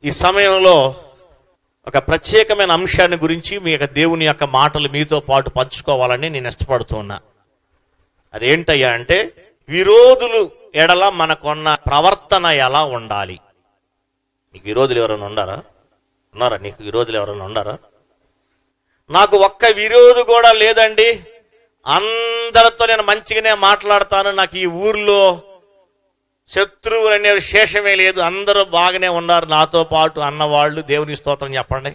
ఈ సమయంలో ఒక ప్రత్యేకమైన అంశాన్ని గురించి మీ యొక్క దేవుని యొక్క మాటలు మీతో పాటు పంచుకోవాలని నేను ఇష్టపడుతూ ఉన్నా అదేంటయ్యా అంటే విరోధులు ఎడల మనకున్న ప్రవర్తన ఎలా ఉండాలి నీకు విరోధులు ఎవరైనా ఉండారా ఉన్నారా నీకు విరోధులు ఎవరైనా ఉండారా నాకు ఒక్క విరోధు కూడా లేదండి అందరితో నేను మంచిగానే మాట్లాడతాను నాకు ఈ ఊర్లో శత్రువులు అనే శేషమే లేదు అందరూ బాగానే ఉన్నారు నాతో పాటు అన్నవాళ్ళు దేవుని స్తోత్రం చెప్పండి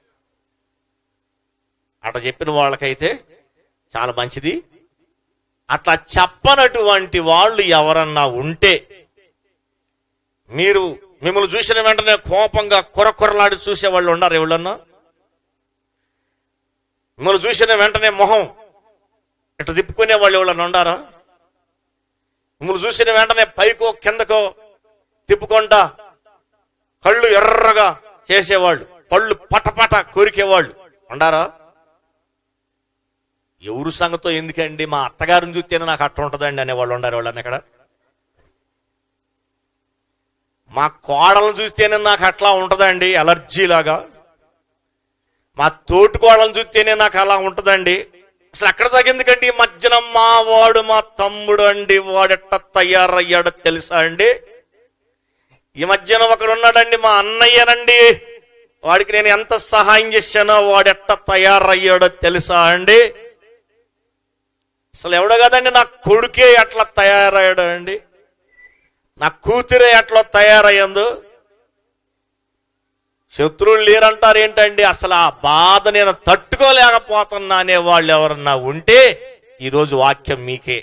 అట్లా చెప్పిన వాళ్ళకైతే చాలా మంచిది అట్లా చెప్పనటువంటి వాళ్ళు ఎవరన్నా ఉంటే మీరు మిమ్మల్ని చూసిన వెంటనే కోపంగా కొరకొరలాడి చూసే వాళ్ళు ఉన్నారు ఎవరన్నా మిమ్మల్ని చూసిన వెంటనే మొహం ఇట్లా తిప్పుకునే వాళ్ళు ఎవరన్నా ఉండారా మిమ్మల్ని చూసిన వెంటనే పైకో కిందకో తిప్పుకుంటా కళ్ళు ఎర్రగా చేసేవాళ్ళు పళ్ళు పటపట కొరికేవాళ్ళు ఉండారా ఎవరు సంగతో ఎందుకండి మా అత్తగారిని చూస్తేనే నాకు అట్ట ఉంటుందండి అనేవాళ్ళు ఉండారు వాళ్ళని ఇక్కడ మా కోడలను చూస్తేనే నాకు అట్లా ఉంటుందండి అలర్జీ లాగా మా తోటి కోడలను చూస్తేనే నాకు అలా ఉంటుందండి అసలు ఎక్కడ తగ్గిందికండి ఈ మధ్యన మా వాడు మా తమ్ముడు అండి వాడెట్ట తయారయ్యాడో తెలుసా అండి ఈ మధ్యన ఒకడు ఉన్నాడండి మా అన్నయ్యనండి వాడికి నేను ఎంత సహాయం చేశానో వాడెట్ట తయారయ్యాడో తెలుసా అండి అసలు ఎవడో కదండి నా కొడుకే అట్లా తయారయ్యాడు అండి నా కూతురే అట్లా తయారయ్యిందో శత్రువులు లేరంటారు ఏంటండి అసలు ఆ బాధ నేను తట్టుకోలేకపోతున్నా అనే వాళ్ళు ఎవరన్నా ఉంటే ఈరోజు వాక్యం మీకే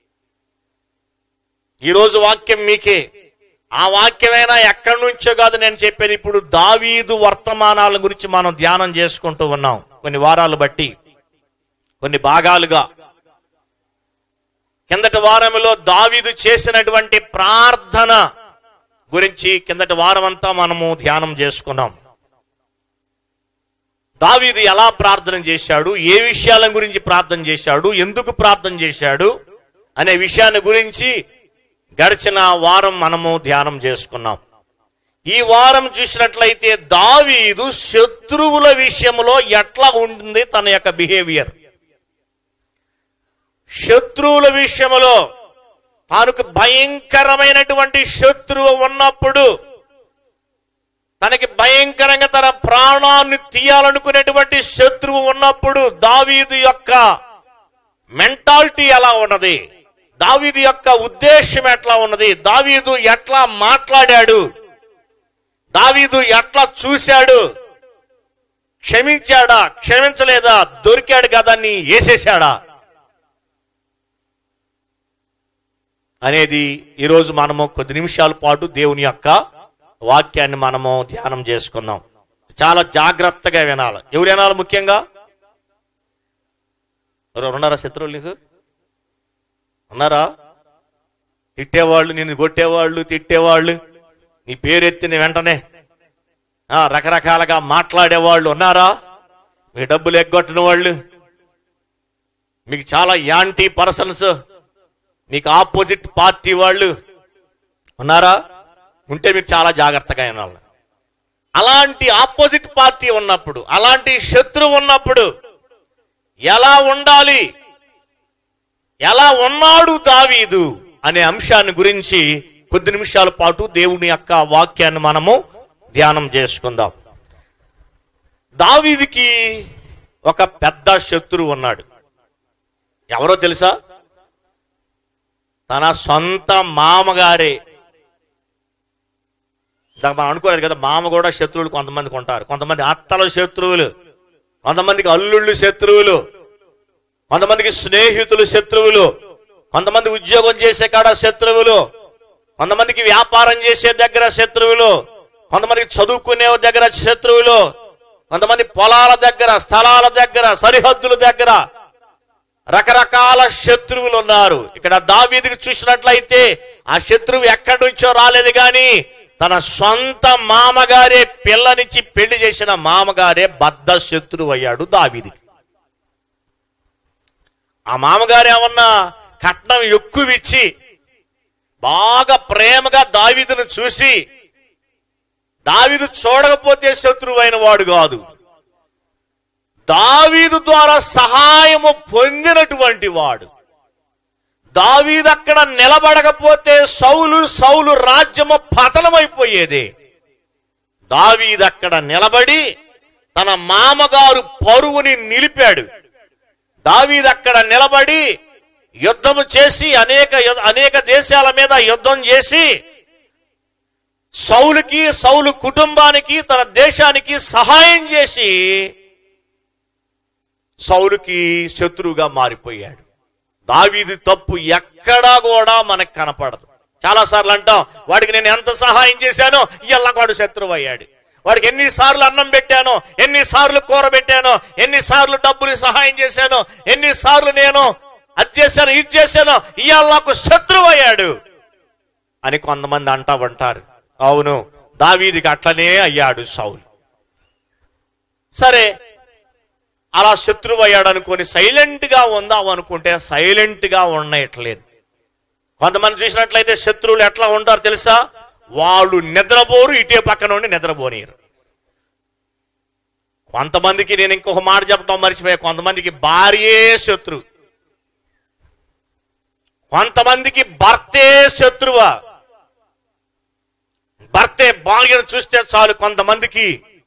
ఈరోజు వాక్యం మీకే ఆ వాక్యమైనా ఎక్కడి నుంచో కాదు నేను చెప్పేది ఇప్పుడు దావీదు వర్తమానాల గురించి మనం ధ్యానం చేసుకుంటూ ఉన్నాం కొన్ని వారాలు బట్టి కొన్ని భాగాలుగా కిందటి వారంలో దావీదు చేసినటువంటి ప్రార్థన గురించి కిందటి వారం అంతా మనము ధ్యానం చేసుకున్నాం దావీదు ఎలా ప్రార్థన చేశాడు ఏ విషయాల గురించి ప్రార్థన చేశాడు ఎందుకు ప్రార్థన చేశాడు అనే విషయాన్ని గురించి గడిచిన వారం మనము ధ్యానం చేసుకున్నాం ఈ వారం చూసినట్లయితే దావీదు శత్రువుల విషయంలో ఎట్లా ఉంటుంది తన యొక్క బిహేవియర్ శత్రువుల విషయంలో తానుకు భయంకరమైనటువంటి శత్రువు ఉన్నప్పుడు తనకి భయంకరంగా తన ప్రాణాన్ని తీయాలనుకునేటువంటి శత్రువు ఉన్నప్పుడు దావీదు యొక్క మెంటాలిటీ ఎలా ఉన్నది దావీదు యొక్క ఉద్దేశం ఎట్లా ఉన్నది దావీదు ఎట్లా మాట్లాడాడు దావీదు ఎట్లా చూశాడు క్షమించాడా క్షమించలేదా దొరికాడు కదా అని వేసేశాడా అనేది ఈరోజు మనము కొద్ది నిమిషాల పాటు దేవుని యొక్క వాక్యాన్ని మనము ధ్యానం చేసుకుందాం చాలా జాగ్రత్తగా వినాలి ఎవరు వినాలి ముఖ్యంగా ఎవరు ఉన్నారా శత్రువులు నీకు ఉన్నారా తిట్టేవాళ్ళు నిన్ను కొట్టేవాళ్ళు తిట్టేవాళ్ళు నీ పేరు ఎత్తిన వెంటనే ఆ, రకరకాలుగా మాట్లాడేవాళ్ళు ఉన్నారా మీ డబ్బులు ఎగ్గొట్టిన వాళ్ళు మీకు చాలా యాంటీ పర్సన్స్ మీకు ఆపోజిట్ పార్టీ వాళ్ళు ఉన్నారా ఉంటే మీరు చాలా జాగ్రత్తగా వినాలి అలాంటి ఆపోజిట్ పార్టీ ఉన్నప్పుడు అలాంటి శత్రువు ఉన్నప్పుడు ఎలా ఉండాలి ఎలా ఉన్నాడు దావీదు అనే అంశాన్ని గురించి కొద్ది నిమిషాల పాటు దేవుని యొక్క వాక్యాన్ని మనము ధ్యానం చేసుకుందాం దావీదికి ఒక పెద్ద శత్రువు ఉన్నాడు ఎవరో తెలుసా తన సొంత మామగారే ఇందాక మనం అనుకోలేదు కదా మామ కూడా శత్రువులు కొంతమందికి ఉంటారు కొంతమంది అత్తల శత్రువులు కొంతమందికి అల్లుళ్ళు శత్రువులు కొంతమందికి స్నేహితులు శత్రువులు కొంతమంది ఉద్యోగం చేసే కాడ శత్రువులు కొంతమందికి వ్యాపారం చేసే దగ్గర శత్రువులు కొంతమందికి చదువుకునే దగ్గర శత్రువులు కొంతమంది పొలాల దగ్గర స్థలాల దగ్గర సరిహద్దుల దగ్గర రకరకాల శత్రువులు ఉన్నారు ఇక్కడ దావీదికి చూసినట్లయితే ఆ శత్రువు ఎక్కడి నుంచో రాలేదు గాని తన సొంత మామగారే పిల్లనిచ్చి పెళ్లి చేసిన మామగారే బద్ద శత్రువు అయ్యాడు దావీదికి ఆ మామగారు ఏమన్నా కట్నం ఎక్కువిచ్చి బాగా ప్రేమగా దావీదును చూసి దావీదు చూడకపోతే శత్రువు అయిన వాడు కాదు దావీదు ద్వారా సహాయము పొందినటువంటి వాడు దావీదు అక్కడ నిలబడకపోతే సౌలు సౌలు రాజ్యము పతనమైపోయేది దావీదు అక్కడ నిలబడి తన మామగారు పరువుని నిలిపాడు దావీదు అక్కడ నిలబడి యుద్ధము చేసి అనేక యు- అనేక దేశాల మీద యుద్ధం చేసి సౌలుకి సౌలు కుటుంబానికి తన దేశానికి సహాయం చేసి సౌలుకి శత్రువుగా మారిపోయాడు దావీదు తప్పు ఎక్కడా కూడా మనకు కనపడదు చాలా సార్లు అంటాం వాడికి నేను ఎంత సహాయం చేశానో ఇయ్యల్లా వాడు శత్రువు అయ్యాడు వాడికి ఎన్నిసార్లు అన్నం పెట్టానో ఎన్నిసార్లు కూర పెట్టానో ఎన్నిసార్లు డబ్బులు సహాయం చేశానో ఎన్నిసార్లు నేను అది చేశాను ఇది చేశానో ఇవాళ నాకు శత్రువు అయ్యాడు అని కొంతమంది అంటా ఉంటారు అవును దావీదికి అట్లనే అయ్యాడు సౌలు సరే అలా శత్రువు అయ్యాడు అనుకొని సైలెంట్ గా ఉందాం అనుకుంటే సైలెంట్ గా ఉండట్లేదు కొంతమంది చూసినట్లయితే శత్రువులు ఎట్లా ఉంటారు తెలుసా వాళ్ళు నిద్రపోరు ఇటే పక్కన ఉండి నిద్రపోనీరు కొంతమందికి నేను ఇంకొక మాట చెప్పడం మర్చిపోయా కొంతమందికి భార్యే శత్రువు కొంతమందికి భర్తే శత్రువా భర్తే భార్యను చూస్తే చాలు కొంతమందికి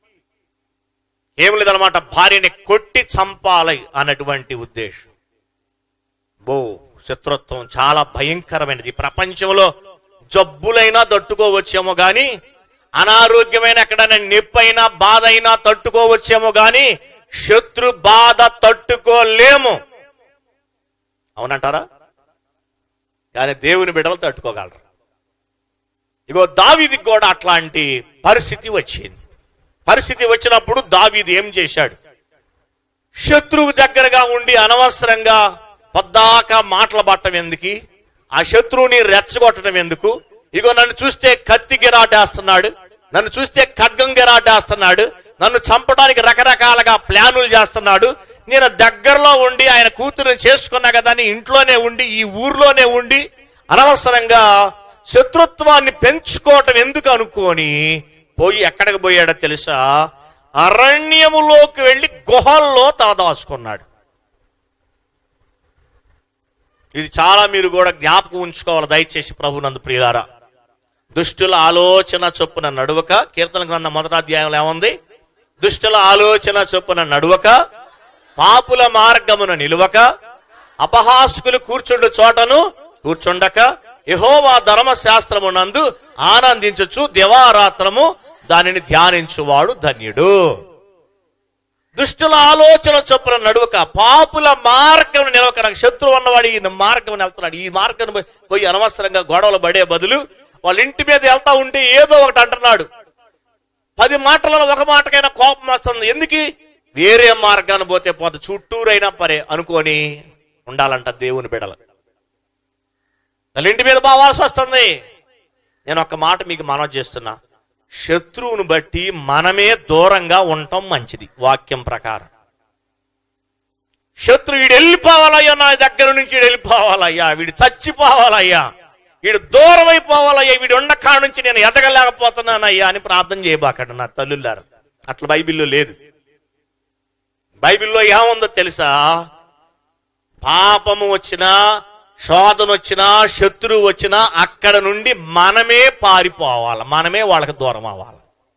ఏం లేదనమాట భార్యని కొట్టి చంపాలి అన్నటువంటి ఉద్దేశం బో శత్రుత్వం చాలా భయంకరమైనది ఈ ప్రపంచంలో జబ్బులైనా తట్టుకోవచ్చేమో గాని అనారోగ్యమైన ఎక్కడైనా నొప్పైనా బాధ అయినా తట్టుకోవచ్చేమో గాని శత్రు బాధ తట్టుకోలేము అవునంటారా కానీ దేవుని బిడ్డలు తట్టుకోగలరు ఇగో దావీదికి కూడా అట్లాంటి పరిస్థితి వచ్చింది పరిస్థితి వచ్చినప్పుడు దావీదు ఏం చేశాడు శత్రువు దగ్గరగా ఉండి అనవసరంగా పొద్దాక మాటలు పట్టడం ఎందుకు ఆ శత్రువుని రెచ్చగొట్టడం ఎందుకు ఇగో నన్ను చూస్తే కత్తి గిరాటేస్తున్నాడు నన్ను చూస్తే ఖడ్గం గిరాటేస్తున్నాడు నన్ను చంపడానికి రకరకాలుగా ప్లానులు చేస్తున్నాడు నేను దగ్గరలో ఉండి ఆయన కూతురుని చేసుకున్నా కదా అని ఇంట్లోనే ఉండి ఈ ఊర్లోనే ఉండి అనవసరంగా శత్రుత్వాన్ని పెంచుకోవటం ఎందుకు అనుకోని పోయి ఎక్కడికి పోయాడో తెలుసా అరణ్యములోకి వెళ్ళి గుహల్లో తలదాచుకున్నాడు ఇది చాలా మీరు కూడా జ్ఞాపకం ఉంచుకోవాలి దయచేసి ప్రభు నందు ప్రియులారా దుష్టుల ఆలోచన చొప్పున నడువక కీర్తన గ్రంథం మొదటి అధ్యాయంలో ఏముంది దుష్టుల ఆలోచన చొప్పున నడువక పాపుల మార్గమున నిలువక అపహాస్కులు కూర్చుండు చోటను కూర్చుండక యహోవా ధర్మశాస్త్రము నందు ఆనందించచ్చు దివారాత్రము దానిని ధ్యానించువాడు ధన్యుడు దుష్టుల ఆలోచన చొప్పున నడువక పాపుల మార్గం నిలవక నాకు శత్రువు ఉన్నవాడు ఈ మార్గం వెళ్తున్నాడు ఈ మార్గం పోయి అనవసరంగా గొడవలు పడే బదులు వాళ్ళ ఇంటి మీద వెళ్తా ఉంటే ఏదో ఒకటి అంటున్నాడు పది మాటలలో ఒక మాటకైనా కోపం వస్తుంది ఎందుకు వేరే మార్గాన్ని పోతే పోతే చుట్టూరైనా పరే అనుకొని ఉండాలంట దేవుని బిడలు వాళ్ళ ఇంటి మీద బావాల్సి వస్తుంది నేను ఒక మాట మీకు మనవి చేస్తున్నా శత్రువును బట్టి మనమే దూరంగా ఉండటం మంచిది వాక్యం ప్రకారం శత్రు వీడు వెళ్ళిపోవాలయ్యా నా దగ్గర నుంచి వీడు వెళ్ళిపోవాలయ్యా వీడు చచ్చిపోవాలయ్యా వీడు దూరం అయిపోవాలయ్యా వీడు ఉన్న కాడ నుంచి నేను ఎదగలేకపోతున్నానయ్యా అని ప్రార్థన చేయబాకండి నా తల్లులారు అట్లా బైబిల్లో లేదు బైబిల్లో ఏముందో తెలుసా పాపము వచ్చినా శోధన వచ్చినా శత్రువు వచ్చినా అక్కడ నుండి మనమే పారిపోవాలి మనమే వాళ్ళకి దూరం అవ్వాలి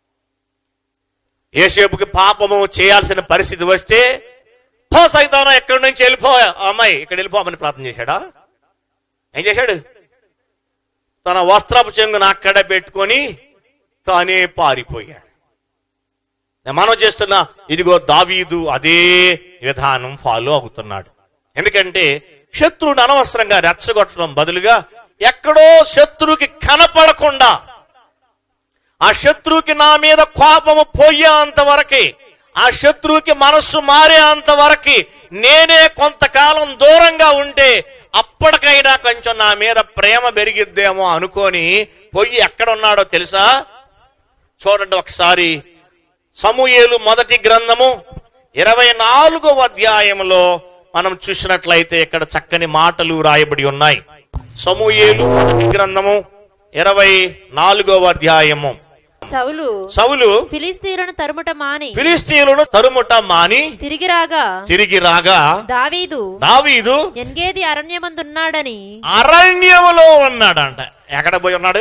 ఏసేపుకి పాపము చేయాల్సిన పరిస్థితి వస్తే పో సైతానం ఎక్కడి నుంచి వెళ్ళిపో అమ్మాయి ఇక్కడ వెళ్ళిపోమని ప్రార్థన చేశాడా ఏం చేశాడు తన వస్త్రపు చెంగును అక్కడ పెట్టుకొని తానే పారిపోయాడు నేను మనం చేస్తున్నా ఇదిగో దావీదు అదే విధానం ఫాలో అవుతున్నాడు ఎందుకంటే శత్రువుని అనవసరంగా రెచ్చగొట్టడం బదులుగా ఎక్కడో శత్రువుకి కనపడకుండా ఆ శత్రువుకి నా మీద కోపము పోయేంత వరకే ఆ శత్రువుకి మనస్సు మారేంత వరకి నేనే కొంతకాలం దూరంగా ఉంటే అప్పటికైనా కొంచెం నా మీద ప్రేమ పెరిగిద్దేమో అనుకొని పొయ్యి ఎక్కడున్నాడో తెలుసా చూడండి ఒకసారి సమూయేలు మొదటి గ్రంథము ఇరవై నాలుగవ అధ్యాయంలో మనం చూసినట్లయితే ఇక్కడ చక్కని మాటలు రాయబడి ఉన్నాయి సమూయేలు మొదటి గ్రంథము ఇరవై నాలుగవ అధ్యాయము సౌలు సౌలు ఫిలిస్తీయులను తరుముట మాని ఫిలిస్తీయులను తరుముట మాని తిరిగి రాగా తిరిగి రాగా దావీదు దావీదు ఎన్గేది అరణ్యమందున్నాడని అరణ్యములో ఉన్నాడంట ఎక్కడ పోయి ఉన్నాడు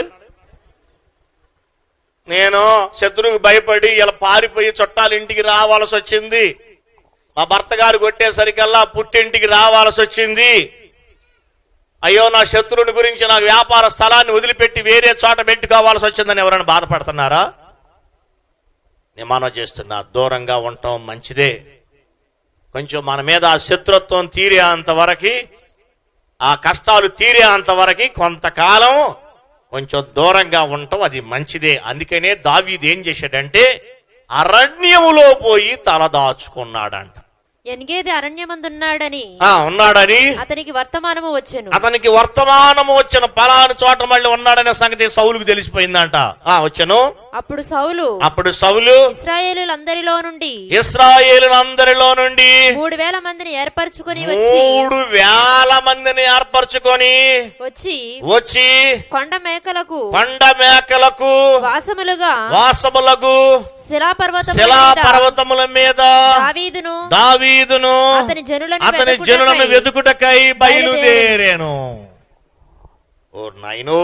నేను శత్రువుకి భయపడి ఇలా పారిపోయి చుట్టాలు ఇంటికి రావాల్సి వచ్చింది మా భర్త గారు కొట్టేసరికల్లా పుట్టింటికి రావాల్సి వచ్చింది అయ్యో నా శత్రువుని గురించి నాకు వ్యాపార స్థలాన్ని వదిలిపెట్టి వేరే చోట పెట్టుకోవాల్సి వచ్చిందని ఎవరైనా బాధపడుతున్నారా నేను మనం చేస్తున్నా దూరంగా ఉండటం మంచిదే కొంచెం మన మీద ఆ శత్రుత్వం తీరే అంతవరకు ఆ కష్టాలు తీరే అంతవరకు కొంతకాలం కొంచెం దూరంగా ఉండటం అది మంచిదే అందుకనే దావీదు ఏం చేశాడంటే అరణ్యములో పోయి తలదాచుకున్నాడంట ఎన్గేది అరణ్యమందున్నాడని ఆ ఉన్నాడని అతనికి వర్తమానము వచ్చెను అతనికి వర్తమానము వచ్చిన పలాను చోట మళ్ళీ ఉన్నాడనే సంగతి సౌలుకు తెలిసిపోయిందంట ఆ వచ్చను అప్పుడు సౌలు అప్పుడు సౌలు ఇస్రాయేలులందరిలో నుండి ఇస్రాయేలునందరిలో నుండి మూడు వేల మందిని ఏర్పరచుకుని వచ్చి మూడు వేల మందిని ఏర్పరచుకొని వచ్చి వచ్చి కొండ మేకలకు కొండ మేకలకు వాసములుగా వాసములకు శిలాపర్వతం శిలా పర్వతముల మీద దావీదును దావీదును అతని జనులను అతని వెదకుటకై జనులను వెతుకుటకై బయలుదేరాను ఓ నాయను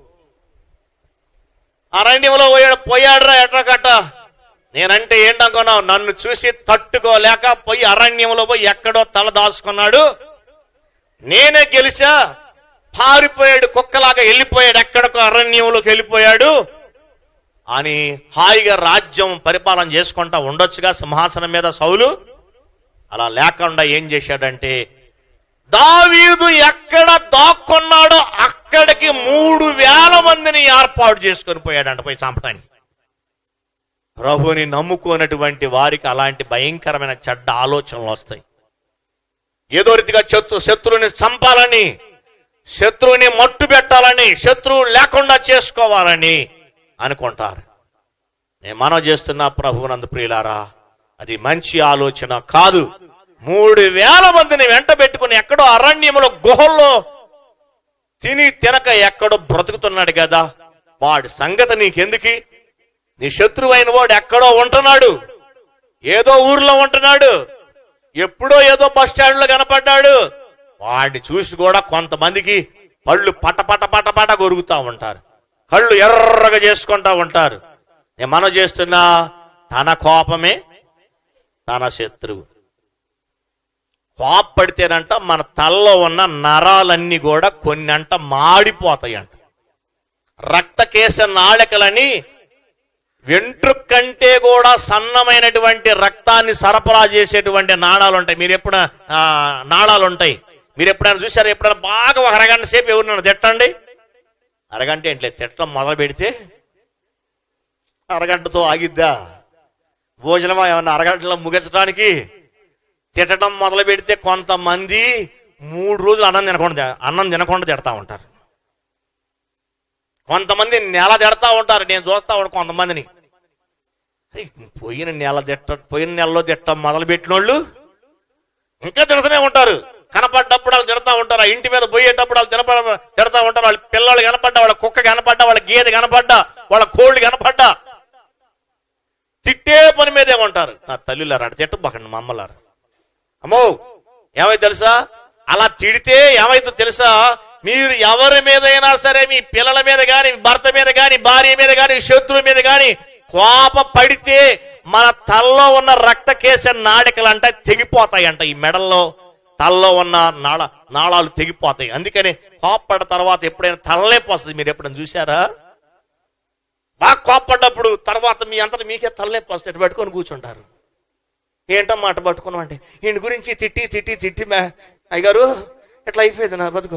అరణ్యంలో పోయాడు పోయాడురా ఎట్రకట్ట నేనంటే ఏంటనుకున్నావు నన్ను చూసి తట్టుకోలేక పోయి అరణ్యంలో పోయి ఎక్కడో తల దాచుకున్నాడు నేనే గెలిచా పారిపోయాడు కుక్కలాగా వెళ్ళిపోయాడు ఎక్కడికో అరణ్యంలోకి వెళ్ళిపోయాడు అని హాయిగా రాజ్యం పరిపాలన చేసుకుంటా ఉండొచ్చుగా సింహాసనం మీద సౌలు అలా లేకుండా ఏం చేశాడంటే దావీదు ఎక్కడ దాక్కున్నాడో అక్కడికి మూడు వేల మందిని ఏర్పాటు చేసుకొని పోయాడంట పోయి చంపటానికి ప్రభుని నమ్ముకోనటువంటి వారికి అలాంటి భయంకరమైన చెడ్డ ఆలోచనలు వస్తాయి ఏదో రీతిగా శత్రు శత్రువుని చంపాలని శత్రువుని మట్టు పెట్టాలని శత్రువు లేకుండా చేసుకోవాలని అనుకుంటారు నేను మనం చేస్తున్న ప్రభువునందు ప్రియులారా అది మంచి ఆలోచన కాదు మూడు వేల మందిని వెంట పెట్టుకుని ఎక్కడో అరణ్యములో గుహల్లో తిని తినక ఎక్కడో బ్రతుకుతున్నాడు కదా వాడి సంగతి నీకెందుకి నీ శత్రువైన వాడు ఎక్కడో ఉంటున్నాడు ఏదో ఊర్లో ఉంటున్నాడు ఎప్పుడో ఏదో బస్ స్టాండ్ లో కనపడ్డాడు వాడిని చూసి కూడా కొంతమందికి పళ్ళు పట పట పట పట కొరుకుతా ఉంటారు కళ్ళు ఎర్రగా చేసుకుంటా ఉంటారు నేను మనం చేస్తున్న తన కోపమే తన శత్రువు కోప్పడితేనంట మన తలలో ఉన్న నరాలన్నీ కూడా కొన్ని అంట మాడిపోతాయంట రక్తకేశ నాళికలని వెంట్రుక కంటే కూడా సన్నమైనటువంటి రక్తాన్ని సరఫరా చేసేటువంటి నాళాలు ఉంటాయి మీరు ఎప్పుడు నాళాలు ఉంటాయి మీరు ఎప్పుడైనా చూసారు ఎప్పుడైనా బాగా ఒక అరగంట సేపు ఎవరినైనా తిట్టండి అరగంట ఏంటి తిట్టడం మొదలు పెడితే అరగంటతో ఆగిద్దా భోజనమా ఏమన్నా అరగంటలో ముగించడానికి తిట్టడం మొదలు పెడితే కొంతమంది మూడు రోజులు అన్నం తినకుండా అన్నం తినకుండా తిడతా ఉంటారు కొంతమంది నెల తిడతా ఉంటారు నేను చూస్తా ఉంటాను కొంతమందిని అరే, పోయిన నెల తిట్ట పోయిన నెలలో తిట్టం మొదలు పెట్టినోళ్ళు ఇంకా తిడుతూనే ఉంటారు కనపడ్డప్పుడు వాళ్ళు తిడతా ఉంటారు ఆ ఇంటి మీద పోయేటప్పుడు వాళ్ళు తినపడ తిడతా ఉంటారు వాళ్ళ పిల్లలు కనపడ్డా వాళ్ళ కుక్క కనపడ్డా వాళ్ళ గేదె కనపడ్డా వాళ్ళ కోళ్ళు కనపడ్డా తిట్టే పని మీదే ఉంటారు నా తల్లిలారు అటు తిట్ట బాకండి మా అమ్మలారు అమ్మో ఏమైతే తెలుసా అలా తిడితే ఏమైతే తెలుసా మీరు ఎవరి మీదైనా సరే మీ పిల్లల మీద గాని మీ భర్త మీద గాని భార్య మీద గాని శత్రువు మీద గాని కోప పడితే మన తల్లో ఉన్న రక్తకేశ నాడికలంట తెగిపోతాయంట ఈ మెడల్లో తల్లో ఉన్న నాళ నాళాలు తెగిపోతాయి అందుకని కోప్పడ్డ తర్వాత ఎప్పుడైనా తలలేపు వస్తుంది మీరు ఎప్పుడైనా చూసారా బాగా కోప్పడ్డప్పుడు తర్వాత మీ అంతటా మీకే తలలేపు వస్తుంది ఇటు పెట్టుకొని కూర్చుంటారు ఏంటమ్మా అటు పట్టుకున్నాం అంటే ఈయన గురించి తిట్టి తిట్టి తిట్టి మే అయ్యగారు ఎట్లా అయిపోయింది నా బతుకు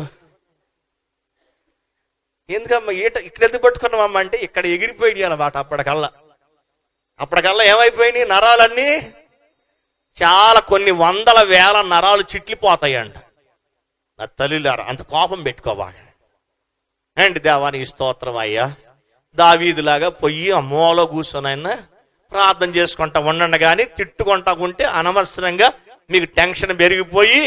ఎందుకమ్మా ఏట ఇక్కడ ఎందుకు పట్టుకున్నామమ్మా అంటే ఇక్కడ ఎగిరిపోయింది అన్నమాట అప్పటికల్లా అప్పటికల్లా ఏమైపోయినాయి నరాలన్నీ చాలా కొన్ని వందల వేల నరాలు చిట్లిపోతాయంట నా తల్లిలారా అంత కోపం పెట్టుకోబాగా అండి దేవానికి స్తోత్రం అయ్యా దావీదులాగా పొయ్యి ఆ మూలలో కూర్చొని ఆయన ప్రార్థన చేసుకుంటా ఉండండి కానీ తిట్టుకుంటా ఉంటే అనవసరంగా మీకు టెన్షన్ పెరిగిపోయి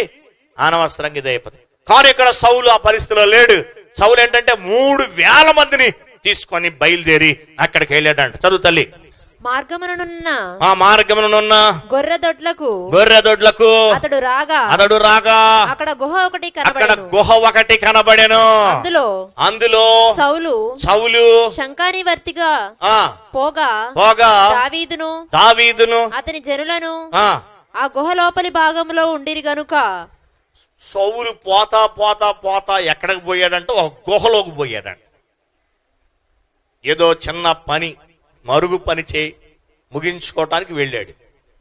అనవసరంగా ఇది అయిపోతుంది కానీ ఇక్కడ సౌలు ఆ పరిస్థితిలో లేడు సౌలు ఏంటంటే మూడు వేల మందిని తీసుకొని బయలుదేరి అక్కడికి వెళ్ళాడంట చదువు తల్లి మార్గమునున్న ఆ మార్గమునున్న గొర్రె దొడ్లకు గొర్రె దొడ్లకు అతడు రాగా అతడు రాగా అక్కడ గుహ ఒకటి అక్కడ కనబడెను గుహ ఒకటి కనబడెను అందులో అందులో సౌలు సౌలు శంకానివర్తిగా ఆ పోగా పోగా దావీదును దావీదును అతని జనులను ఆ ఆ గుహ లోపలి భాగంలో ఉండిరి గనుక సౌలు పోతా పోతా పోతా ఎక్కడికి పోయాడంటే ఒక గుహలోకి పోయాడంట ఏదో చిన్న పని మరుగు పని చేయి ముగించుకోవటానికి వెళ్ళాడు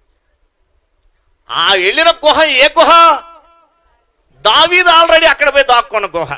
ఆ వెళ్ళిన గుహ ఏ గుహ దావీదు ఆల్రెడీ అక్కడ పోయి దాక్కున్న గుహ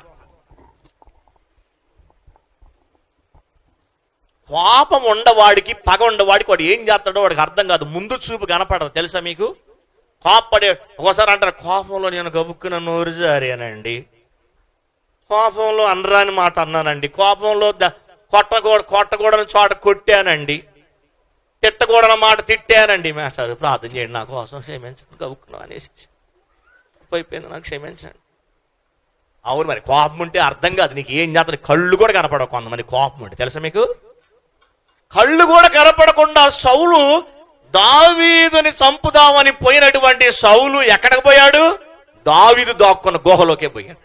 కోపం ఉండవాడికి పగ ఉండవాడికి వాడు ఏం చేస్తాడో వాడికి అర్థం కాదు ముందు చూపు కనపడరు తెలుసా మీకు కోపడే ఒకసారి అంటారు కోపంలో నేను గబుక్కున నోరు జారానండి కోపంలో అనరాని మాట అన్నానండి కోపంలో ద- కొట్టకూడ కొట్టకూడని చోట కొట్టానండి తిట్టకూడని మాట తిట్టానండి మాస్టర్ ప్రార్థన చేయండి నా కోసం క్షమించండి గబుక్కున అనేసి తప్పు అయిపోయింది నాకు క్షమించండి అవును మరి కోపం ఉంటే అర్థం కాదు నీకు ఏం చేస్తాను కళ్ళు కూడా కనపడవు కొంతమంది కోపం ఉంటే తెలుసా మీకు కళ్ళు కూడా కనపడకుండా సౌలు దావీదుని చంపుదామని పోయినటువంటి సౌలు ఎక్కడికి పోయాడు దావీదు దాక్కున్న గుహలోకే పోయాడు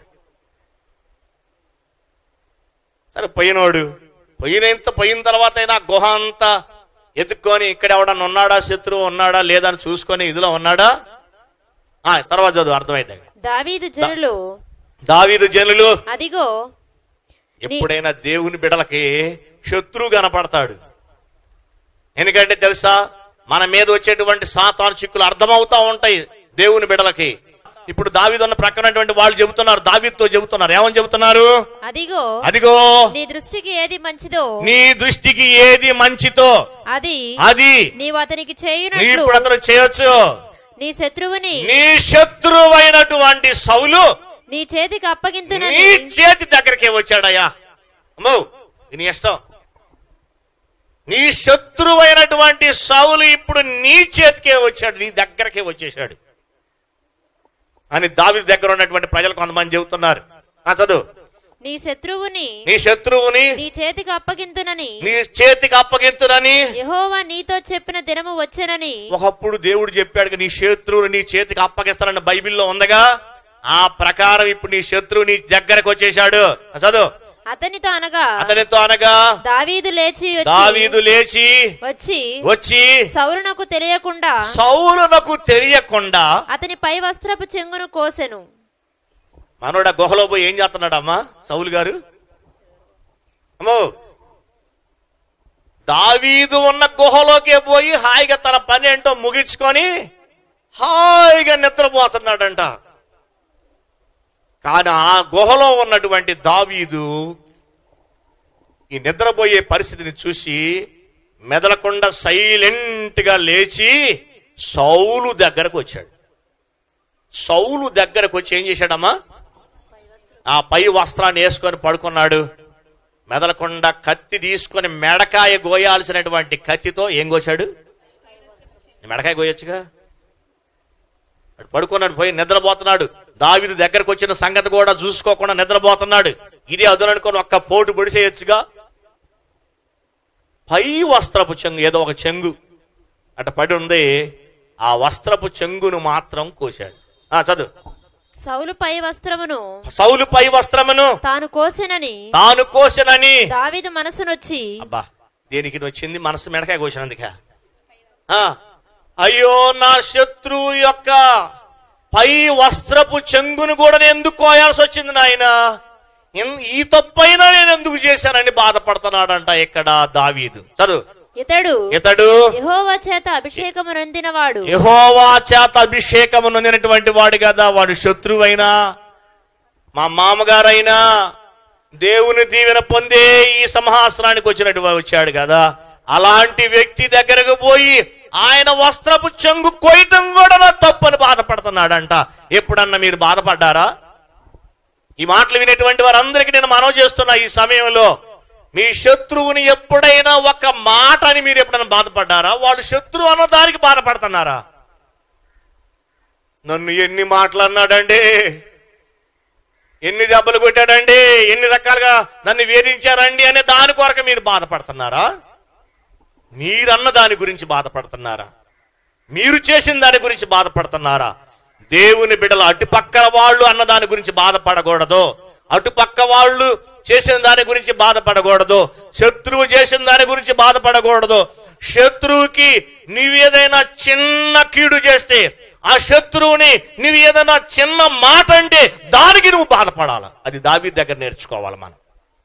సరే పోయినోడు పోయినంత పోయిన తర్వాత అయినా గుహ అంతా ఎత్తుక్కొని ఇక్కడ ఎవడన్నా ఉన్నాడా శత్రువు ఉన్నాడా లేదా అని చూసుకొని ఇదిలో ఉన్నాడా ఆ తర్వాత చదువు అర్థమైంది దావీదు జనులు దావీదు జనులు అదిగో ఎప్పుడైనా దేవుని బిడలకి శత్రువు కనపడతాడు ఎందుకంటే తెలుసా మన మీద వచ్చేటువంటి సాతాను చిక్కులు అర్థమవుతా ఉంటాయి దేవుని బిడలకి ఇప్పుడు దావీదు ఉన్న ప్రక్కనటువంటి వాళ్ళు చెబుతున్నారు దావీదుతో చెబుతున్నారు ఏమని చెబుతున్నారు అదిగో అదిగో నీ దృష్టికి ఏది మంచిదో నీ దృష్టికి ఏది మంచితో అది అది నీవు అతనికి నీ చేయునట్లు ఇప్పుడు అతను చేయొచ్చు నీ శత్రువుని నీ శత్రువైనటువంటి సౌలు నీ చేతికి నీ అప్పగింతునని చేతి దగ్గరికే వచ్చాడయ్యా అమ్మో ఇది నీ ఇష్టం నీ శత్రువైనటువంటి సౌలు ఇప్పుడు నీ చేతికే వచ్చాడు నీ దగ్గరకే వచ్చేసాడు అని దావి దగ్గర ఉన్నటువంటి ప్రజలు కొంతమంది చెబుతున్నారు ఆ చదువు నీ శత్రువుని నీ శత్రువుని నీ చేతికి అప్పగింతునని నీ చేతికి అప్పగింతునని యెహోవా నీతో చెప్పిన దినము వచ్చెనని ఒకప్పుడు దేవుడు చెప్పాడు నీ శత్రువుని నీ చేతికి అప్పగిస్తానని బైబిల్లో ఉందగా ఆ ప్రకారం ఇప్పుడు నీ శత్రువు నీ దగ్గరకు వచ్చేసాడు ఆ చదువు అతనితో అనగా అతనితో అనగా దావీదు లేచి వచ్చి దావీదు లేచి వచ్చి వచ్చి సౌలునకు తెలియకుండా సౌలునకు తెలియకుండా అతని పై వస్త్రపు చెంగును కోసెను మనోడ గుహలో పోయి ఏం చేస్తున్నాడు అమ్మా సౌలు గారు అమ్మో దావీదు ఉన్న గుహలోకే పోయి హాయిగా తన పని ఏంటో ముగించుకొని హాయిగా నిద్రపోతున్నాడంట కానీ ఆ గుహలో ఉన్నటువంటి దావీదు ఈ నిద్రపోయే పరిస్థితిని చూసి మెదలకుండా సైలెంట్గా లేచి సౌలు దగ్గరకు వచ్చాడు సౌలు దగ్గరకు వచ్చి ఏం చేశాడమ్మా ఆ పై వస్త్రాన్ని వేసుకొని పడుకున్నాడు మెదలకుండా కత్తి తీసుకొని మెడకాయ గోయాల్సినటువంటి కత్తితో ఏం కోసాడు మెడకాయ గోయొచ్చుగా వాడు పడుకున్నాడు పోయి నిద్రపోతున్నాడు దావిది దగ్గరకు వచ్చిన సంగతి కూడా చూసుకోకుండా నిద్రపోతున్నాడు ఇది అదుననుకొని ఒక్క పోటు పొడిసేయచ్చుగా పై వస్త్రపు చెంగు ఏదో ఒక చెంగు అట పడి ఉంది ఆ వస్త్రపు చెంగును మాత్రం కోశాడు ఆ చదువు సౌలు పై వస్త్రమును సౌలు పై వస్త్రమును తాను కోసెనని తాను కోసనని దావీదు మనసునొచ్చి అబ్బా దేనికి వచ్చింది మనసు మెడకాయ కోసినందుక ఆ, అయ్యో నా శత్రువు యొక్క పై వస్త్రపు చెంగును కూడా నేను ఎందుకు కోయాల్సి వచ్చింది నాయన ఇన్- ఈ తప్పైనా నేను ఎందుకు చేశానని బాధపడుతున్నాడంట ఇక్కడ దావీదు చదువు ఇతడు ఇతడు యెహోవా చేత అభిషేకము నొందినవాడు యహోవా చేత అభిషేకము నొందినటువంటి వాడు కదా వాడు శత్రువైనా మా మామగారైనా దేవుని దీవెన పొందే ఈ సింహాసనానికి వచ్చినట్టు వచ్చాడు కదా అలాంటి వ్యక్తి దగ్గరకు పోయి ఆయన వస్త్రపు చెంగు కొయ్యటం కూడా నా తప్పని బాధపడుతున్నాడంట ఎప్పుడన్నా మీరు బాధపడ్డారా ఈ మాటలు వినేటువంటి వారందరికీ నేను మనవి చేస్తున్నా ఈ సమయంలో మీ శత్రువుని ఎప్పుడైనా ఒక మాట అని మీరు ఎప్పుడైనా బాధపడ్డారా వాళ్ళు శత్రువు అన్న దానికి బాధపడుతున్నారా నన్ను ఎన్ని మాటలు అన్నాడండి ఎన్ని దెబ్బలు కొట్టాడండి ఎన్ని రకాలుగా నన్ను వేధించారండి అనే దాని కొరకు మీరు బాధపడుతున్నారా మీరన్న దాని గురించి బాధపడుతున్నారా మీరు చేసిన దాని గురించి బాధపడుతున్నారా దేవుని బిడ్డలు అటుపక్కల వాళ్ళు అన్న దాని గురించి బాధపడకూడదు అటుపక్క వాళ్ళు చేసిన దాని గురించి బాధపడకూడదు శత్రువు చేసిన దాని గురించి బాధపడకూడదు శత్రువుకి నీవేదైనా చిన్న కీడు చేస్తే ఆ శత్రువుని నువ్వు ఏదైనా చిన్న మాట అంటే దానికి నువ్వు బాధపడాలి అది దావి దగ్గర నేర్చుకోవాలి మనం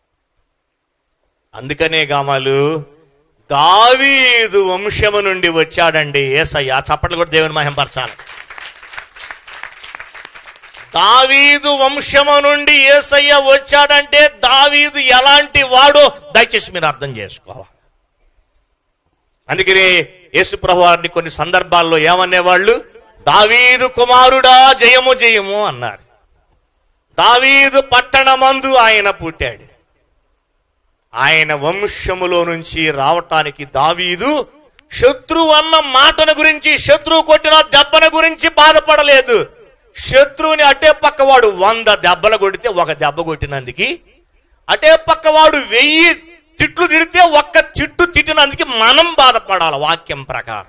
అందుకనే గామాలు దావీదు వంశము నుండి వచ్చాడండి ఏసయ్య చప్పట్లు కూడా దేవుని మహింపరచాలి దావీదు వంశము నుండి ఏసయ్య వచ్చాడంటే దావీదు ఎలాంటి వాడో దయచేసి మీరు అర్థం చేసుకోవాలి అందుకని యేసు ప్రభు వారిని కొన్ని సందర్భాల్లో ఏమనేవాళ్ళు దావీదు కుమారుడా జయము జయము అన్నారు దావీదు పట్టణమందు ఆయన పుట్టాడు ఆయన వంశములో నుంచి రావటానికి దావీదు శత్రువు అన్న మాటను గురించి శత్రువు కొట్టిన దెబ్బన గురించి బాధపడలేదు శత్రువుని అటే పక్కవాడు వంద దెబ్బలు కొడితే ఒక దెబ్బ కొట్టినందుకు అటే పక్కవాడు వెయ్యి తిట్లు తిడితే ఒక్క తిట్టు తిట్టినందుకు మనం బాధపడాలి వాక్యం ప్రకారం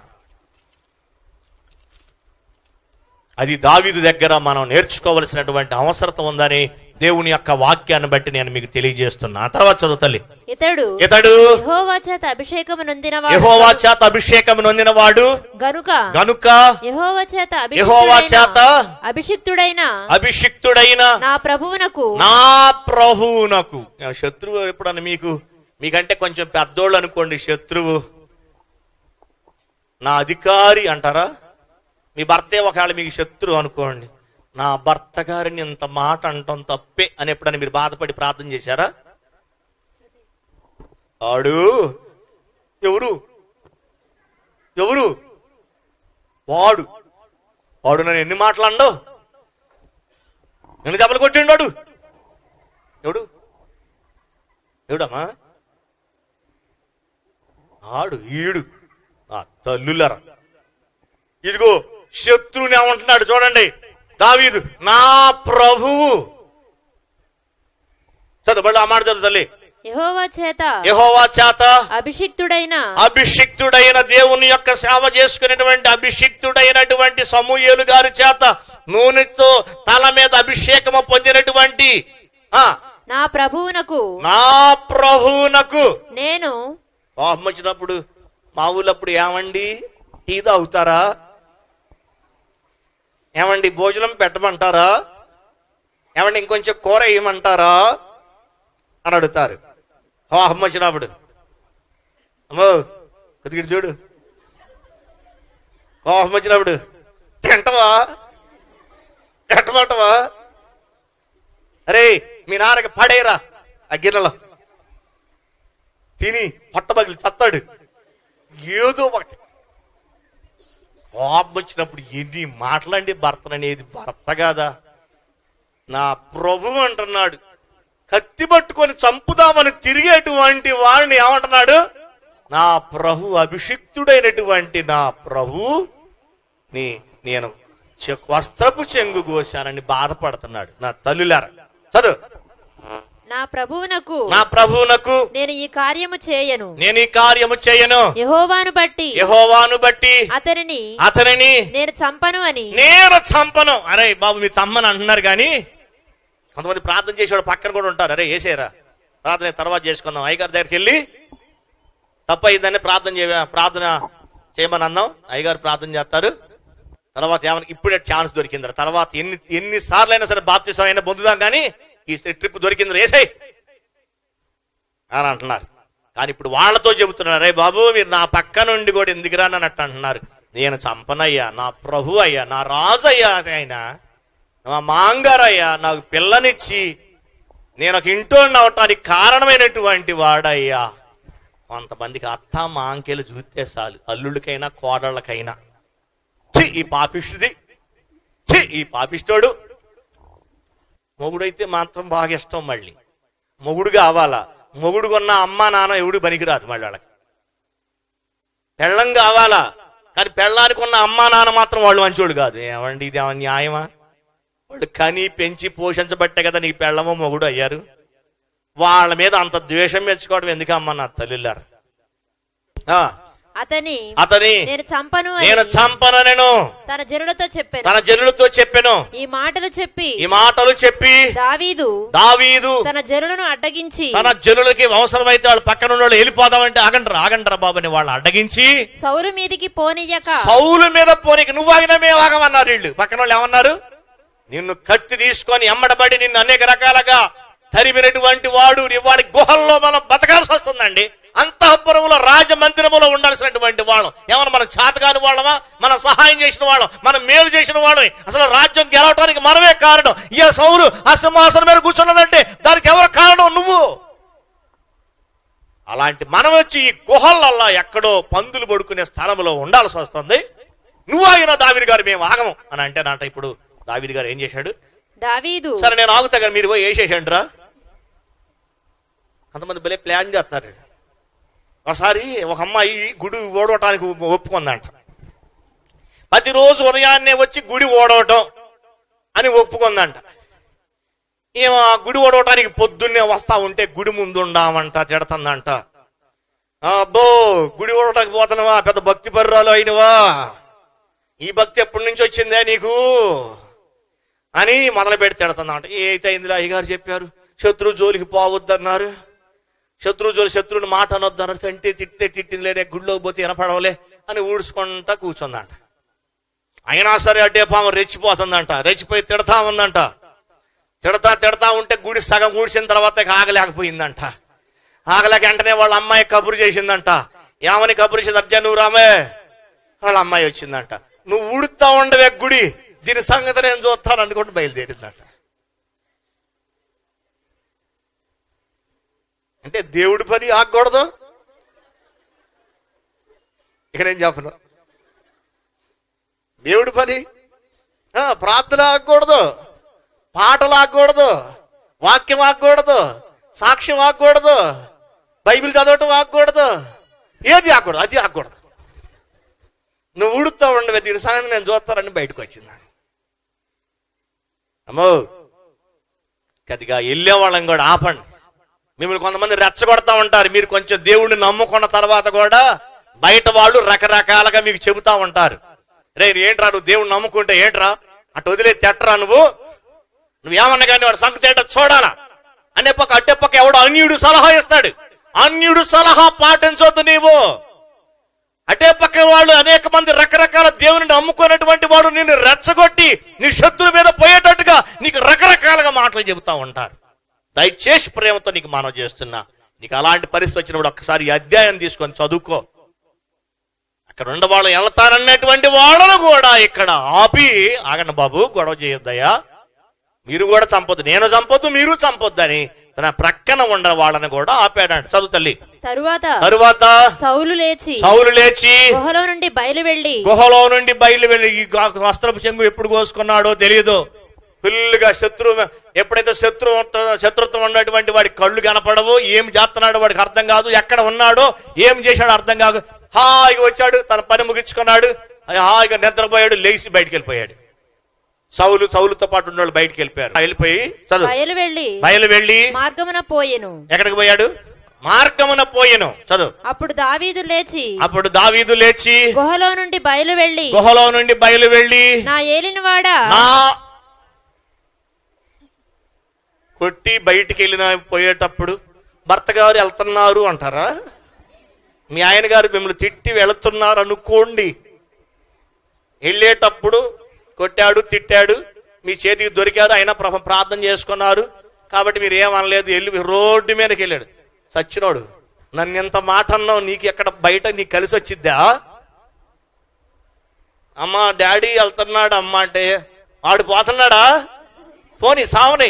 అది దావీదు దగ్గర మనం నేర్చుకోవలసినటువంటి అవసరత ఉందని దేవుని యొక్క వాక్యాన్ని బట్టి నేను మీకు తెలియజేస్తున్నా ఆ తర్వాత చదువు తల్లి ఇతడు ఇతడు యెహోవా చేత అభిషేకము నొందినవాడు యెహోవా చేత అభిషేకం నొందినవాడు గనుక గనుక యెహోవా చేత యెహోవా చేత అభిషిక్తుడైన అభిషిక్తుడైన అభిషిక్తుడైన నా ప్రభువునకు నా ప్రభువునకు శత్రువు ఎప్పుడన్నా మీకు మీకంటే కొంచెం పెద్దోళ్ళు అనుకోండి శత్రువు నా అధికారి అంటారా మీ భర్తే ఒకవేళ మీకు శత్రువు అనుకోండి నా భర్త గారిని ఇంత మాట అంటాం తప్పే అని ఎప్పుడైనా మీరు బాధపడి ప్రార్థన చేశారా ఆడు ఎవరు ఎవరు వాడు వాడు నన్ను ఎన్ని మాట్లాడవు నన్ను దెబ్బలు కొట్టిండు వాడు ఎవడు ఎవడమ్మా ఆడు ఈడు ఆ తల్లులరా ఇదిగో శత్రువుని ఏమంటున్నాడు చూడండి దావీదు నా ప్రభువు చదువు ఆ మాట చదువు తల్లి యెహోవా చేత యెహోవా చేత అభిషిక్తుడైన అభిషిక్తుడైన దేవుని యొక్క సేవ చేసుకునేటువంటి అభిషిక్తుడైనటువంటి సమూయేలు గారి చేత నూనెతో తల మీద అభిషేకము పొందినటువంటి ఆ నా ప్రభువునకు నా ప్రభువునకు నేను కోపం వచ్చినప్పుడు మా ఊళ్ళప్పుడు ఏమండి టీ తాగుతారా ఏమండి భోజనం పెట్టమంటారా ఏమండి ఇంకొంచెం కూర వేయమంటారా అని అడుగుతారు కోపం వచ్చినప్పుడు అమ్మో కొద్దిగా చూడు కోపం వచ్చినప్పుడు తింటవా ఎట్టమంటవా అరే మీ నాన్నకి పడేరా ఆ గిన్నెలో తిని పట్టబగిలి చస్తాడు ఏదో ఒకటి కోపం వచ్చినప్పుడు ఎన్ని మాటలండి భర్తననేది భర్త కాదా నా ప్రభు అంటున్నాడు కత్తి పట్టుకొని చంపుదామని తిరిగేటువంటి వాడిని ఏమంటున్నాడు నా ప్రభు అభిషిక్తుడైనటువంటి నా ప్రభు నీ నేను చె- వస్త్రపు చెంగు కోశానని బాధపడుతున్నాడు నా తల్లులారా చదువు నా ప్రభువునకు నా ప్రభువునకు నేను ఈ కార్యము చేయను నేను ఈ కార్యము చేయను యెహోవాను బట్టి యహోవాను బట్టి అతనిని అతనిని నేను చంపను అని నేను చంపను అరే బాబు మీరు చంపను అంటున్నారు కానీ కొంతమంది ప్రార్థన చేసేవాడు పక్కన కూడా ఉంటారు అరే వేసేరా ప్రార్థన తర్వాత చేసుకుందాం అయ్యగారి దగ్గరికి వెళ్ళి తప్ప ఇదని ప్రార్థన చేయ ప్రార్థన చేయమని అన్నాం అయ్యగారు ప్రార్థన చేస్తారు తర్వాత ఏమన్నా ఇప్పుడే ఛాన్స్ దొరికిందిరా తర్వాత ఎన్ని ఎన్ని సార్లు అయినా సరే బాప్తిసం అయినా పొందుదాం కానీ ఈ ట్రిప్ దొరికింది వేసాయి అని అంటున్నారు కానీ ఇప్పుడు వాళ్ళతో చెబుతున్నారు రే బాబు మీరు నా పక్క నుండి కూడా ఎందుకు రానట్టు అంటున్నారు నేను చంపనయ్యా నా ప్రభు అయ్యా నా రాజు అయ్యా ఆయన నా మాంగారయ్యా నాకు పిల్లనిచ్చి నేను ఒక ఇంట్లో అవటానికి కారణమైనటువంటి వాడయ్యా కొంతమందికి అత్త మాంకెలు చూస్తే చాలు అల్లుడికైనా కోడళ్ళకైనా ఛీ, ఈ పాపిష్టిది ఛీ, ఈ పాపిష్టోడు మొగుడైతే మాత్రం బాగా ఇష్టం మళ్ళీ మొగుడు కావాలా మొగుడు కొన్న అమ్మ నాన్న ఎవడు పనికిరాదు మళ్ళీ వాళ్ళకి పెళ్ళం కావాలా కానీ పెళ్ళానికి ఉన్న అమ్మ నాన్న మాత్రం వాళ్ళు మంచోడు కాదు ఏమండి ఇది ఏమన్నా న్యాయమా వాళ్ళు కని పెంచి పోషించబట్టే కదా నీకు పెళ్ళమో మొగుడు అయ్యారు వాళ్ళ మీద అంత ద్వేషం మెచ్చుకోవడం ఎందుకమ్మా నా తల్లిలారు అతని అతని నేను చంపను నేను అని చంపను నేను తన జనులతో చెప్పాను తన జనులతో చెప్పాను ఈ మాటలు చెప్పి ఈ మాటలు చెప్పి దావీదు దావీదు తన జనులను అడ్డగించి తన జనులకి అవసరమైతే వాళ్ళు పక్కన ఉన్న వాళ్ళు వెళ్ళిపోదామంటే ఆగండ్రా ఆగండ్రా బాబుని వాళ్ళని అడ్డగించి సౌలు మీదికి పోనీయక సౌలు మీద పోనీకి నువ్వు ఆగినా మేము ఆగమన్నారు వీళ్ళు పక్కన వాళ్ళు ఏమన్నారు నిన్ను కత్తి తీసుకొని ఎమ్మడబడి నిన్ను అనేక రకాలుగా తరిమినటువంటి వాడు నీ వాడి గుహల్లో మనం బతకాల్సి వస్తుందండి అంతఃపురంలో రాజమందిరములో ఉండాల్సినటువంటి వాళ్ళం ఏమన్నా మనం చేతగాని వాళ్ళమా మనం సహాయం చేసిన వాళ్ళం మనం మేలు చేసిన వాళ్ళని అసలు రాజ్యం గెలవటానికి మనమే కారణం ఈ సౌలు ఆ సింహాసనం మీద కూర్చున్నాడంటే దానికి ఎవరు కారణం నువ్వు అలాంటి మనం వచ్చి ఈ గుహలల్లో ఎక్కడో పందులు పడుకునే స్థలంలో ఉండాల్సి వస్తుంది నువ్వు ఆగిన దావిడి గారు మేము ఆగము అని అంటేనంట ఇప్పుడు దావిడి గారు ఏం చేశాడు దావీదు సరే నేను ఆగుతా కానీ మీరు పోయి వేసేసండి రా కొంతమంది భలే ప్లాన్ చేస్తారు ఒకసారి ఒక అమ్మాయి గుడి ఓడవటానికి ఒప్పుకుందంట ప్రతిరోజు ఉదయాన్నే వచ్చి గుడి ఓడవటం అని ఒప్పుకుందంట ఏమో ఆ గుడి ఓడవటానికి పొద్దున్నే వస్తా ఉంటే గుడి ముందు ఉండామంట తిడుతుందంట అబ్బో గుడి ఓడటానికి పోతున్నావా పెద్ద భక్తి పర్రాలు అయినవా ఈ భక్తి ఎప్పటి నుంచి వచ్చిందే నీకు అని మొదలు పెట్టి తిడుతుందంట ఏ అయితే ఇందులో అయ్యగారు చెప్పారు శత్రు జోలికి పోవద్దన్నారు శత్రు జోలి శత్రువుని మాట అనొద్దన్నారు తింటే తిట్టే తిట్టింది లేనే గుడిలోకి పోతే వినపడవలే అని ఊడ్చుకుంటా కూర్చుందంట అయినా సరే అడ్డే పాము రెచ్చిపోతుందంట రెచ్చిపోయి తిడతా ఉందంట తిడతా తిడతా ఉంటే గుడి సగం ఊడ్చిన తర్వాత ఇక ఆగలేకపోయిందంట ఆగలేక వెంటనే వాళ్ళ అమ్మాయి కబురు చేసిందంట ఏమని కబురు చేసింది అర్జా నువ్వు రామే వాళ్ళ అమ్మాయి వచ్చిందంట నువ్వు ఉడుతా ఉండవే గుడి దీని సంగతి నేను చూస్తాను అనుకుంటూ బయలుదేరిందంట అంటే దేవుడి పని ఆగకూడదు ఇక నేను చెప్పను దేవుడి పని ఆ, ప్రార్థన ఆగకూడదు పాటలు ఆగకూడదు వాక్యం ఆగకూడదు సాక్ష్యం ఆగకూడదు బైబిల్ చదవటం ఆగకూడదు ఏది ఆగకూడదు అది ఆగకూడదు నువ్వు ఉడుతా ఉండవే దీని సంగతి నేను చూస్తానని బయటకు వచ్చింది అమ్మో గదిగా వెళ్ళే వాళ్ళని కూడా ఆపండి మిమ్మల్ని కొంతమంది రెచ్చగొడతా ఉంటారు మీరు కొంచెం దేవుణ్ణి నమ్ముకున్న తర్వాత కూడా బయట వాళ్ళు రకరకాలుగా మీకు చెబుతా ఉంటారు రే ఏంట్రా నువ్వు దేవుణ్ణి నమ్ముకుంటే ఏంట్రా అటు వదిలే తెట్టరా నువ్వు నువ్వేమన్నా కానీ వాడు సంగతి ఏంటో చూడాలా అనే పక్క అట్టే పక్క ఎవడో అన్యుడు సలహా ఇస్తాడు అన్యుడు సలహా పాటించొద్దు నీవు అటే పక్క వాళ్ళు అనేక మంది రకరకాల దేవుని నమ్ముకున్నటువంటి వాడు నిన్ను రెచ్చగొట్టి నీ శత్రువు మీద పోయేటట్టుగా నీకు రకరకాలుగా మాటలు చెబుతా ఉంటారు దయచేసి ప్రేమతో నీకు మనవి చేస్తున్నా నీకు అలాంటి పరిస్థితి వచ్చినప్పుడు ఒక్కసారి ఈ అధ్యాయం తీసుకొని చదువుకో అక్కడ ఉన్న వాళ్ళు వెళ్తానన్నటువంటి వాళ్ళను కూడా ఇక్కడ ఆపి ఆగండి బాబు గొడవ చేయొద్దయ్యా మీరు కూడా చంపొద్దు నేను చంపొద్దు మీరు చంపొద్దని తన ప్రక్కన ఉన్న వాళ్ళని కూడా ఆపాడంట చదువు తల్లి తరువాత తరువాత సౌలు లేచి సౌలు లేచి గుహలో నుండి బయలు వెళ్లి గుహలో నుండి బయలు వెళ్ళి ఈ గా- వస్త్రపు చెంగు ఎప్పుడు కోసుకున్నాడో తెలియదు ఫుల్గా శత్రువు ఎప్పుడైతే శత్రువు ఉంట- శత్రుత్వం ఉన్నటువంటి వాడి కళ్ళు కనపడవు ఏం చేస్తున్నాడో వాడికి అర్థం కాదు ఎక్కడ ఉన్నాడో ఏం చేశాడో అర్థం కాదు హాయిగా వచ్చాడు తన పని ముగించుకున్నాడు హాయిగా నిద్రపోయాడు లేచి బయటికి వెళ్ళిపోయాడు సౌలు సౌలుతో పాటు ఉన్న వాళ్ళు బయటికి వెళ్ళిపోయారు వెళ్ళిపోయి చదువు బయలు వెళ్లి బయలు వెళ్ళి మార్గమున పోయెను ఎక్కడికి పోయాడు మార్గమున పోయెను చదువు అప్పుడు దావీదు లేచి అప్పుడు దావీదు లేచి గుహలో నుండి బయలు వెళ్లి గుహలో నుండి బయలు వెళ్ళి నా ఏలినవాడా నా కొట్టి బయటికి వెళ్ళిన పోయేటప్పుడు భర్త గారు వెళ్తున్నారు అంటారా మీ ఆయన గారు మిమ్మల్ని తిట్టి వెళుతున్నారు అనుకోండి వెళ్ళేటప్పుడు కొట్టాడు తిట్టాడు మీ చేతికి దొరికారు అయినా ప్రభ ప్రార్థన చేసుకున్నారు కాబట్టి మీరు ఏమనలేదు వెళ్ళి రోడ్డు మీదకి వెళ్ళాడు సచ్చినోడు నన్ను ఎంత మాట అన్నావు నీకు ఎక్కడ బయట నీకు కలిసి వచ్చిద్దా అమ్మ డాడీ వెళ్తున్నాడు అమ్మ అంటే వాడు పోతున్నాడా పోనీ సావని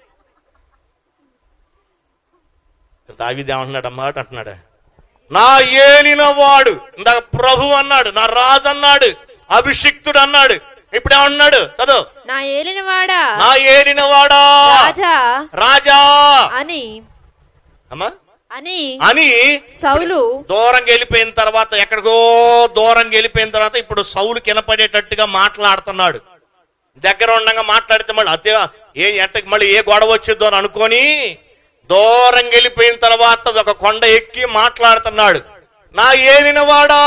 దావిది ఏమంటున్నాడు అమ్మ అంటున్నాడు నా ఏలిన వాడు ఇందాక ప్రభు అన్నాడు నా రాజు అన్నాడు అభిషిక్తుడు అన్నాడు ఇప్పుడు ఏమన్నాడు చదువు నా ఏలినవాడా నా ఏలిన వాడా రాజా రాజా అని అమ్మా అని అని సౌలు దూరం వెళ్ళిపోయిన తర్వాత ఎక్కడికో దూరం వెళ్ళిపోయిన తర్వాత ఇప్పుడు సౌలు కినపడేటట్టుగా మాట్లాడుతున్నాడు దగ్గర ఉండగా మాట్లాడితే మళ్ళీ అదే ఏ ఎంటకి మళ్ళీ ఏ గొడవ వచ్చిద్దో అని అనుకొని దూరం వెళ్ళిపోయిన తర్వాత ఒక కొండ ఎక్కి మాట్లాడుతున్నాడు నా ఏలినవాడా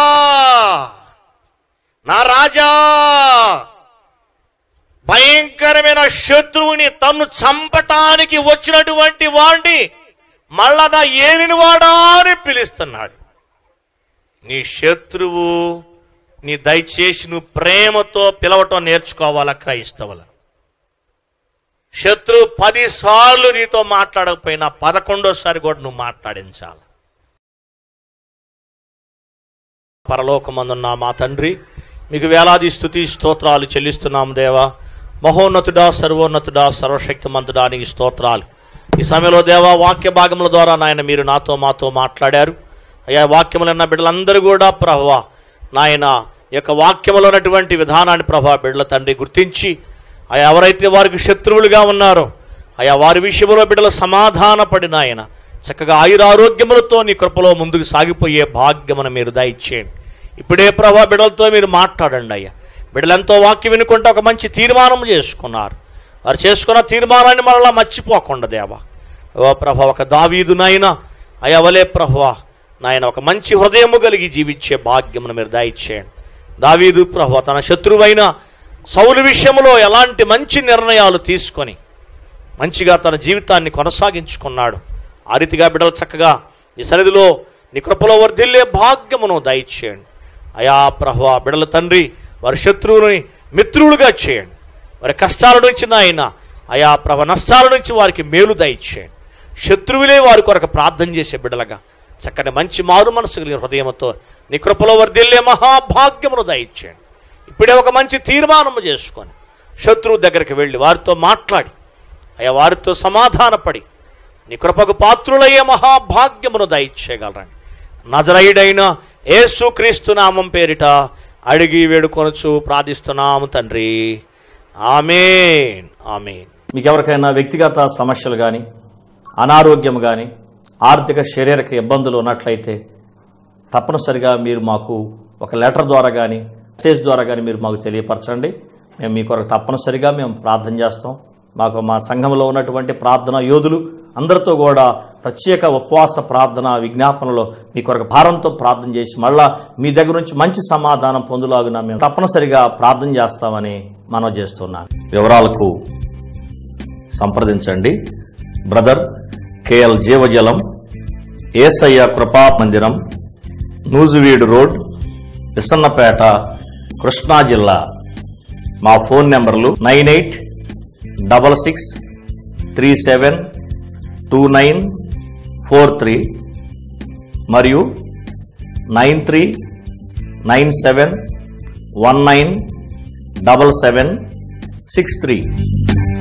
నా రాజా భయంకరమైన శత్రువుని తన్ను చంపటానికి వచ్చినటువంటి వాణ్ణి మళ్ళా నా ఏలినవాడా అని పిలుస్తున్నాడు నీ శత్రువు నీ దయచేసి నువ్వు ప్రేమతో పిలవటం నేర్చుకోవాలా క్రైస్తవుల శత్రువు పది సార్లు నీతో మాట్లాడకపోయినా పదకొండోసారి కూడా నువ్వు మాట్లాడించాలి పరలోకమందున్న మా తండ్రి మీకు వేలాది స్థుతి స్తోత్రాలు చెల్లిస్తున్నాం దేవా మహోన్నతుడా సర్వోన్నతుడా సర్వశక్తిమంతుడా నీకు స్తోత్రాలు ఈ సమయంలో దేవా వాక్య భాగముల ద్వారా నాయన మీరు నాతో మాతో మాట్లాడారు అయ్యా వాక్యములన్న బిడ్డలందరూ కూడా ప్రభా నాయన ఈ యొక్క వాక్యములో ఉన్నటువంటి విధానాన్ని ప్రభా బిడ్డల తండ్రి గుర్తించి అయ్యా ఎవరైతే వారికి శత్రువులుగా ఉన్నారో అయ్యా వారి విషయంలో బిడ్డలు సమాధానపడిన ఆయన చక్కగా ఆయురారోగ్యములతో నీ కృపలో ముందుకు సాగిపోయే భాగ్యమును మీరు దయచేయండి ఇప్పుడే ప్రభా బిడ్డలతో మీరు మాట్లాడండి అయ్యా బిడ్డలెంతో వాక్యం వినుకుంటే ఒక మంచి తీర్మానం చేసుకున్నారు వారు చేసుకున్న తీర్మానాన్ని మరలా మర్చిపోకుండా దేవా ఓ ప్రభా ఒక దావీదునైనా అయ్యవలే ప్రభా నాయన ఒక మంచి హృదయము కలిగి జీవించే భాగ్యమును మీరు దయచేయండి దావీదు ప్రభా తన శత్రువైన సౌలు విషయంలో ఎలాంటి మంచి నిర్ణయాలు తీసుకొని మంచిగా తన జీవితాన్ని కొనసాగించుకున్నాడు ఆ రీతిగా బిడ్డలు చక్కగా ఈ సన్నిధిలో నీ కృపలో వర్ధిల్లే భాగ్యమును దయచేయండి అయా ప్రభా బిడల తండ్రి వారి శత్రువుని మిత్రులుగా చేయండి వారి కష్టాల నుంచి నాయన అయా ప్రభ నష్టాల నుంచి వారికి మేలు దయచేయండి శత్రువులే వారి కొరకు ప్రార్థన చేసే బిడ్డలుగా చక్కని మంచి మారు మనసు కలిగిన హృదయంతో నీ కృపలో వర్ధిల్లే మహాభాగ్యమును దయచేయండి ఇప్పుడే ఒక మంచి తీర్మానము చేసుకొని శత్రువు దగ్గరికి వెళ్ళి వారితో మాట్లాడి అయ్యా వారితో సమాధానపడి నీ కృపకు పాత్రులయ్యే మహాభాగ్యమును దయచేయగలరండి నజరైడైన యేసు క్రీస్తు నామం పేరిట అడిగి వేడుకొనచ్చు ప్రార్థిస్తున్నాము తండ్రి ఆమెన్ ఆమెన్ మీకు ఎవరికైనా వ్యక్తిగత సమస్యలు కానీ అనారోగ్యం కానీ ఆర్థిక శారీరక ఇబ్బందులు ఉన్నట్లయితే తప్పనిసరిగా మీరు మాకు ఒక లెటర్ ద్వారా కానీ మెసేజ్ ద్వారా కానీ మీరు మాకు తెలియపరచండి మేము మీ కొరకు తప్పనిసరిగా మేము ప్రార్థన చేస్తాం మాకు మా సంఘంలో ఉన్నటువంటి ప్రార్థన యోధులు అందరితో కూడా ప్రత్యేక ఉపవాస ప్రార్థన విజ్ఞాపనలో మీ కొరకు భారంతో ప్రార్థన చేసి మళ్ళా మీ దగ్గర నుంచి మంచి సమాధానం పొందులాగున మేము తప్పనిసరిగా ప్రార్థన చేస్తామని మనం చేస్తున్నాం వివరాలకు సంప్రదించండి బ్రదర్ కేఎల్ జీవజలం ఏసయ్య కృపా మందిరం నూజువీడు రోడ్ విసన్నపేట కృష్ణా జిల్లా మా ఫోన్ నెంబర్లు nine eight double six three seven two nine four three మరియు nine three nine seven one nine double seven six three